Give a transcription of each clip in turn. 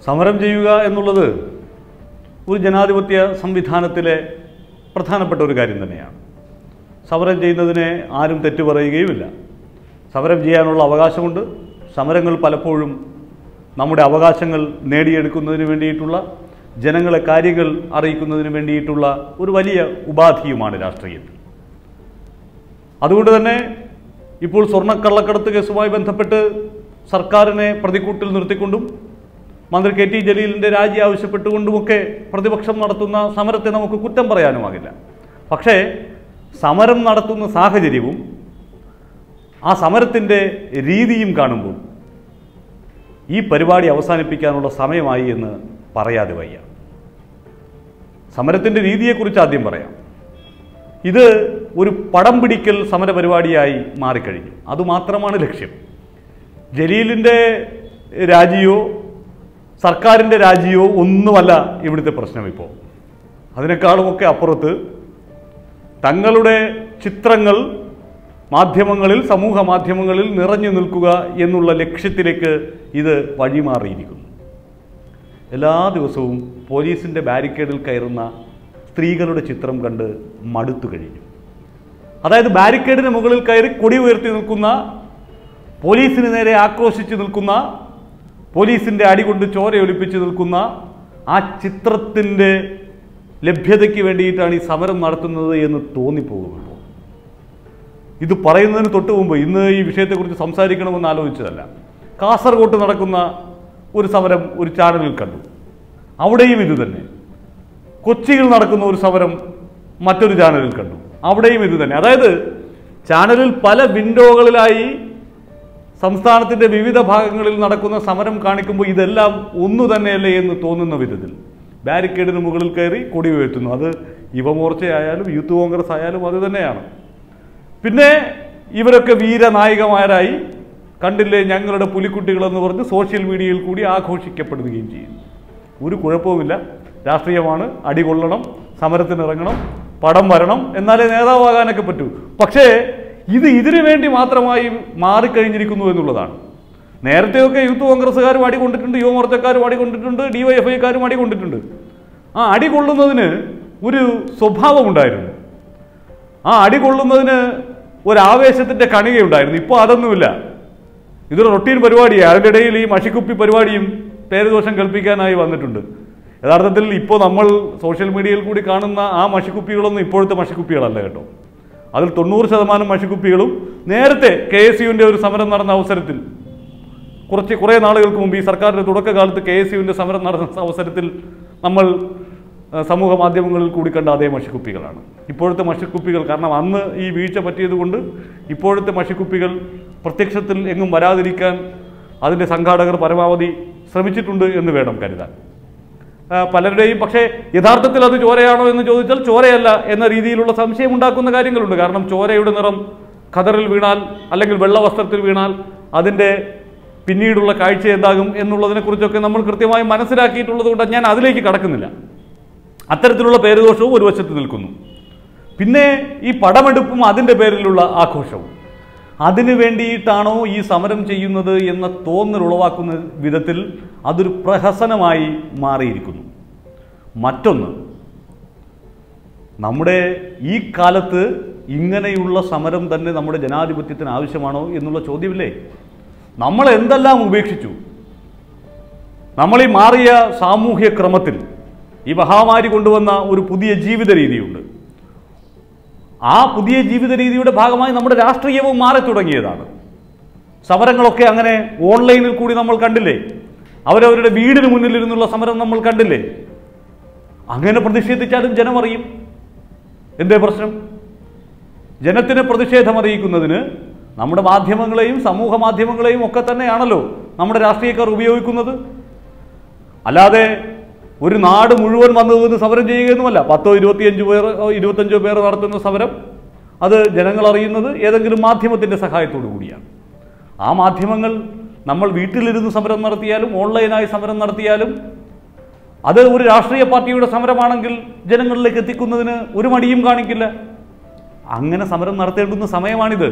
സമരം ചെയ്യുക എന്നുള്ളത് ഒരു ജനാധിപത്യ സംവിധാനത്തിലെ പ്രധാനപ്പെട്ട ഒരു കാര്യം തന്നെയാണ് സമരം ചെയ്യുന്നതിനെ ആരും തെറ്റു പറയുകയുമില്ല സമരം ചെയ്യാനുള്ള അവകാശമുണ്ട് സമരങ്ങൾ പലപ്പോഴും നമ്മുടെ അവകാശങ്ങൾ നേടിയെടുക്കുന്നതിന് വേണ്ടിയിട്ടുള്ള ജനങ്ങളെ കാര്യങ്ങൾ അറിയിക്കുന്നതിന് വേണ്ടിയിട്ടുള്ള ഒരു വലിയ ഉപാധിയുമാണ് രാഷ്ട്രീയത്തിൽ അതുകൊണ്ട് തന്നെ ഇപ്പോൾ സ്വർണ്ണക്കള്ളക്കടത്ത് കേസുമായി ബന്ധപ്പെട്ട് സർക്കാരിനെ പ്രതിക്കൂട്ടിൽ നിർത്തിക്കൊണ്ടും മന്ത്രി കെ ടി ജലീലിൻ്റെ രാജി ആവശ്യപ്പെട്ടുകൊണ്ടുമൊക്കെ പ്രതിപക്ഷം നടത്തുന്ന സമരത്തെ നമുക്ക് കുറ്റം പറയാനുമാകില്ല പക്ഷേ സമരം നടത്തുന്ന സാഹചര്യവും ആ സമരത്തിൻ്റെ രീതിയും കാണുമ്പോൾ ഈ പരിപാടി അവസാനിപ്പിക്കാനുള്ള സമയമായി എന്ന് പറയാതെ വയ്യ സമരത്തിൻ്റെ രീതിയെക്കുറിച്ച് ആദ്യം പറയാം ഇത് ഒരു പടം പിടിക്കൽ സമരപരിപാടിയായി മാറിക്കഴിഞ്ഞു അതുമാത്രമാണ് ലക്ഷ്യം ജലീലിൻ്റെ രാജിയോ സർക്കാരിൻ്റെ രാജിയോ ഒന്നുമല്ല ഇവിടുത്തെ പ്രശ്നം ഇപ്പോൾ അതിനേക്കാളുമൊക്കെ അപ്പുറത്ത് തങ്ങളുടെ ചിത്രങ്ങൾ മാധ്യമങ്ങളിൽ സമൂഹ മാധ്യമങ്ങളിൽ നിറഞ്ഞു നിൽക്കുക എന്നുള്ള ലക്ഷ്യത്തിലേക്ക് ഇത് വഴിമാറിയിരിക്കുന്നു എല്ലാ ദിവസവും പോലീസിൻ്റെ ബാരിക്കേഡിൽ കയറുന്ന സ്ത്രീകളുടെ ചിത്രം കണ്ട് മടുത്തു കഴിഞ്ഞു അതായത് ബാരിക്കേഡിന് മുകളിൽ കയറി കൊടി ഉയർത്തി നിൽക്കുന്ന പോലീസിന് നേരെ ആക്രോശിച്ച് നിൽക്കുന്ന പോലീസിൻ്റെ അടികൊണ്ട് ചോരയൊലിപ്പിച്ച് നിൽക്കുന്ന ആ ചിത്രത്തിൻ്റെ ലഭ്യതയ്ക്ക് വേണ്ടിയിട്ടാണ് ഈ സമരം നടത്തുന്നത് എന്ന് തോന്നിപ്പോകും ഇപ്പോൾ ഇത് പറയുന്നതിന് തൊട്ട് മുമ്പ് ഇന്ന് ഈ വിഷയത്തെക്കുറിച്ച് സംസാരിക്കണമെന്ന് ആലോചിച്ചതല്ല കാസർഗോട്ട് നടക്കുന്ന ഒരു സമരം ഒരു ചാനലിൽ കണ്ടു അവിടെയും ഇത് തന്നെ കൊച്ചിയിൽ നടക്കുന്ന ഒരു സമരം മറ്റൊരു ചാനലിൽ കണ്ടു അവിടെയും ഇത് തന്നെ അതായത് ചാനലിൽ പല വിൻഡോകളിലായി സംസ്ഥാനത്തിൻ്റെ വിവിധ ഭാഗങ്ങളിൽ നടക്കുന്ന സമരം കാണിക്കുമ്പോൾ ഇതെല്ലാം ഒന്നു തന്നെയല്ലേ എന്ന് തോന്നുന്ന വിധത്തിൽ ബാരിക്കേഡിന് മുകളിൽ കയറി കൊടി ഉയർത്തുന്നു അത് യുവമോർച്ചയായാലും യൂത്ത് കോൺഗ്രസ് ആയാലും അത് തന്നെയാണ് പിന്നെ ഇവരൊക്കെ വീരനായികമാരായി കണ്ടില്ലേ ഞങ്ങളുടെ പുലിക്കുട്ടികളെന്ന് പറഞ്ഞ് സോഷ്യൽ മീഡിയയിൽ കൂടി ആഘോഷിക്കപ്പെടുകയും ചെയ്യുന്നു ഒരു കുഴപ്പവുമില്ല രാഷ്ട്രീയമാണ് അടികൊള്ളണം സമരത്തിനിറങ്ങണം പടം വരണം എന്നാലേ നേതാവാകാനൊക്കെ പറ്റൂ പക്ഷേ ഇത് ഇതിനു വേണ്ടി മാത്രമായി മാറിക്കഴിഞ്ഞിരിക്കുന്നു എന്നുള്ളതാണ് നേരത്തെയൊക്കെ യൂത്ത് കോൺഗ്രസ്സുകാരും അടികൊണ്ടിട്ടുണ്ട് യുവമോർച്ചക്കാരും അടികൊണ്ടിട്ടുണ്ട് ഡിവൈഎഫ്ഐക്കാരും അടികൊണ്ടിട്ടുണ്ട് ആ അടികൊള്ളുന്നതിന് ഒരു സ്വഭാവമുണ്ടായിരുന്നു ആ അടികൊള്ളുന്നതിന് ഒരു ആവേശത്തിൻ്റെ കണികയുണ്ടായിരുന്നു ഇപ്പോൾ അതൊന്നുമില്ല ഇതൊരു റൊട്ടീൻ പരിപാടിയാണ് അതിൻ്റെ ഇടയിൽ ഈ മഷിക്കുപ്പി പരിപാടിയും പേരുദോഷം കൽപ്പിക്കാനായി വന്നിട്ടുണ്ട് യഥാർത്ഥത്തിൽ ഇപ്പോൾ നമ്മൾ സോഷ്യൽ മീഡിയയിൽ കൂടി കാണുന്ന ആ മഷിക്കുപ്പികളൊന്നും ഇപ്പോഴത്തെ മഷിക്കുപ്പികളല്ല കേട്ടോ അതിൽ തൊണ്ണൂറ് ശതമാനം മഷിക്കുപ്പികളും നേരത്തെ കെ എസ് യുവിൻ്റെ ഒരു സമരം നടന്ന അവസരത്തിൽ കുറച്ച് കുറേ നാളുകൾക്ക് മുമ്പ് ഈ സർക്കാരിൻ്റെ തുടക്കകാലത്ത് കെ എസ് യുവിൻ്റെ സമരം നടന്ന അവസരത്തിൽ നമ്മൾ ആ, സമൂഹ മാധ്യമങ്ങളിൽ കൂടി കണ്ട അതേ മഷിക്കുപ്പികളാണ് ഇപ്പോഴത്തെ മഷിക്കുപ്പികൾ കാരണം അന്ന് ഈ വീഴ്ച പറ്റിയതുകൊണ്ട് ഇപ്പോഴത്തെ മഷിക്കുപ്പികൾ പ്രത്യക്ഷത്തിൽ എങ്ങും വരാതിരിക്കാൻ അതിൻ്റെ സംഘാടകർ പരമാവധി ശ്രമിച്ചിട്ടുണ്ട് എന്ന് വേണം കരുതാൻ ആ, പലരുടെയും പക്ഷേ യഥാർത്ഥത്തിൽ അത് ചോരയാണോ എന്ന് ചോദിച്ചാൽ ചോരയല്ല എന്ന രീതിയിലുള്ള സംശയം ഉണ്ടാക്കുന്ന കാര്യങ്ങളുണ്ട് കാരണം ചോരയുടെ നിറം ഖദറിൽ വീണാൽ അല്ലെങ്കിൽ വെള്ള വസ്ത്രത്തിൽ വീണാൽ അതിൻ്റെ പിന്നീടുള്ള കാഴ്ച എന്താകും എന്നുള്ളതിനെക്കുറിച്ചൊക്കെ നമ്മൾ കൃത്യമായി മനസ്സിലാക്കിയിട്ടുള്ളത് കൊണ്ട് ഞാൻ അതിലേക്ക് കടക്കുന്നില്ല അത്തരത്തിലുള്ള പേരുദോഷവും ഒരു വശത്ത് നിൽക്കുന്നു പിന്നെ ഈ പടമെടുപ്പും അതിൻ്റെ പേരിലുള്ള ആഘോഷവും അതിനു വേണ്ടിയിട്ടാണോ ഈ സമരം ചെയ്യുന്നത് എന്ന തോന്നൽ ഉളവാക്കുന്ന വിധത്തിൽ അതൊരു പ്രഹസനമായി മാറിയിരിക്കുന്നു മറ്റൊന്ന് നമ്മുടെ ഈ കാലത്ത് ഇങ്ങനെയുള്ള സമരം തന്നെ നമ്മുടെ ജനാധിപത്യത്തിന് ആവശ്യമാണോ എന്നുള്ള ചോദ്യമില്ലേ നമ്മൾ എന്തെല്ലാം ഉപേക്ഷിച്ചു നമ്മൾ ഈ മാറിയ സാമൂഹ്യ ക്രമത്തിൽ ഈ മഹാമാരി കൊണ്ടുവന്ന ഒരു പുതിയ ജീവിത രീതിയുണ്ട് ആ പുതിയ ജീവിത രീതിയുടെ ഭാഗമായി നമ്മുടെ രാഷ്ട്രീയവും മാറി തുടങ്ങിയതാണ് സമരങ്ങളൊക്കെ അങ്ങനെ ഓൺലൈനിൽ കൂടി നമ്മൾ കണ്ടില്ലേ അവരവരുടെ വീടിന് മുന്നിലിരുന്നുള്ള സമരം നമ്മൾ കണ്ടില്ലേ അങ്ങനെ പ്രതിഷേധിച്ചാലും ജനം അറിയും എന്തേ പ്രശ്നം ജനത്തിന് പ്രതിഷേധം അറിയിക്കുന്നതിന് നമ്മുടെ മാധ്യമങ്ങളെയും സമൂഹ മാധ്യമങ്ങളെയും ഒക്കെ തന്നെയാണല്ലോ നമ്മുടെ രാഷ്ട്രീയക്കാർ ഉപയോഗിക്കുന്നത് അല്ലാതെ ഒരു നാട് മുഴുവൻ വന്നു നിന്ന് സമരം ചെയ്യുകയൊന്നുമല്ല പത്തോ ഇരുപത്തിയഞ്ച് പേർ ഇരുപത്തഞ്ചോ പേർ നടത്തുന്ന സമരം അത് ജനങ്ങൾ അറിയുന്നത് ഏതെങ്കിലും മാധ്യമത്തിൻ്റെ സഹായത്തോടു കൂടിയാണ് ആ മാധ്യമങ്ങൾ നമ്മൾ വീട്ടിലിരുന്ന് സമരം നടത്തിയാലും ഓൺലൈനായി സമരം നടത്തിയാലും അത് ഒരു രാഷ്ട്രീയ പാർട്ടിയുടെ സമരമാണെങ്കിൽ ജനങ്ങളിലേക്ക് എത്തിക്കുന്നതിന് ഒരു മടിയും കാണിക്കില്ല അങ്ങനെ സമരം നടത്തേണ്ടുന്ന സമയമാണിത്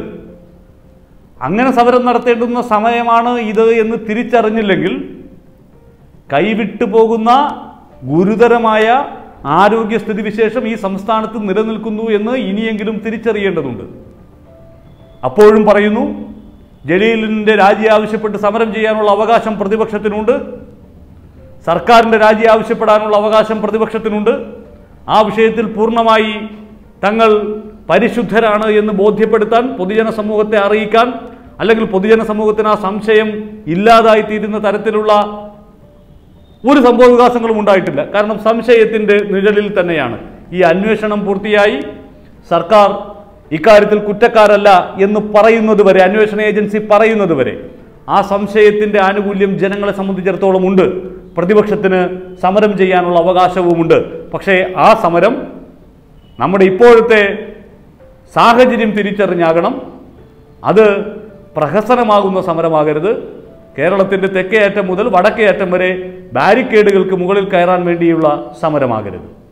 അങ്ങനെ സമരം നടത്തേണ്ടുന്ന സമയമാണ് ഇത് എന്ന് തിരിച്ചറിഞ്ഞില്ലെങ്കിൽ കൈവിട്ടു പോകുന്ന ഗുരുതരമായ ആരോഗ്യ സ്ഥിതിവിശേഷം ഈ സംസ്ഥാനത്ത് നിലനിൽക്കുന്നു എന്ന് ഇനിയെങ്കിലും തിരിച്ചറിയേണ്ടതുണ്ട് അപ്പോഴും പറയുന്നു ജലീലിൻ്റെ രാജി ആവശ്യപ്പെട്ട് സമരം ചെയ്യാനുള്ള അവകാശം പ്രതിപക്ഷത്തിനുണ്ട് സർക്കാരിൻ്റെ രാജി ആവശ്യപ്പെടാനുള്ള അവകാശം പ്രതിപക്ഷത്തിനുണ്ട് ആ വിഷയത്തിൽ പൂർണ്ണമായി തങ്ങൾ പരിശുദ്ധരാണ് എന്ന് ബോധ്യപ്പെടുത്താൻ പൊതുജന സമൂഹത്തെ അറിയിക്കാൻ അല്ലെങ്കിൽ പൊതുജന സമൂഹത്തിന് ആ സംശയം ഇല്ലാതായിത്തീരുന്ന തരത്തിലുള്ള ഒരു സംഭവവികാസങ്ങളും ഉണ്ടായിട്ടില്ല കാരണം സംശയത്തിൻ്റെ നിഴലിൽ തന്നെയാണ് ഈ അന്വേഷണം പൂർത്തിയായി സർക്കാർ ഇക്കാര്യത്തിൽ കുറ്റക്കാരല്ല എന്ന് പറയുന്നത് വരെ അന്വേഷണ ഏജൻസി പറയുന്നത് വരെ ആ സംശയത്തിൻ്റെ ആനുകൂല്യം ജനങ്ങളെ സംബന്ധിച്ചിടത്തോളം ഉണ്ട് പ്രതിപക്ഷത്തിന് സമരം ചെയ്യാനുള്ള അവകാശവുമുണ്ട് പക്ഷേ ആ സമരം നമ്മുടെ ഇപ്പോഴത്തെ സാഹചര്യം തിരിച്ചറിഞ്ഞാകണം അത് പ്രഹസനമാകുന്ന സമരമാകരുത് കേരളത്തിൻ്റെ തെക്കേ അറ്റം മുതൽ വടക്കേ അറ്റം വരെ ബാരിക്കേഡുകൾക്ക് മുകളിൽ കയറാൻ വേണ്ടിയുള്ള സമരമാകരുത്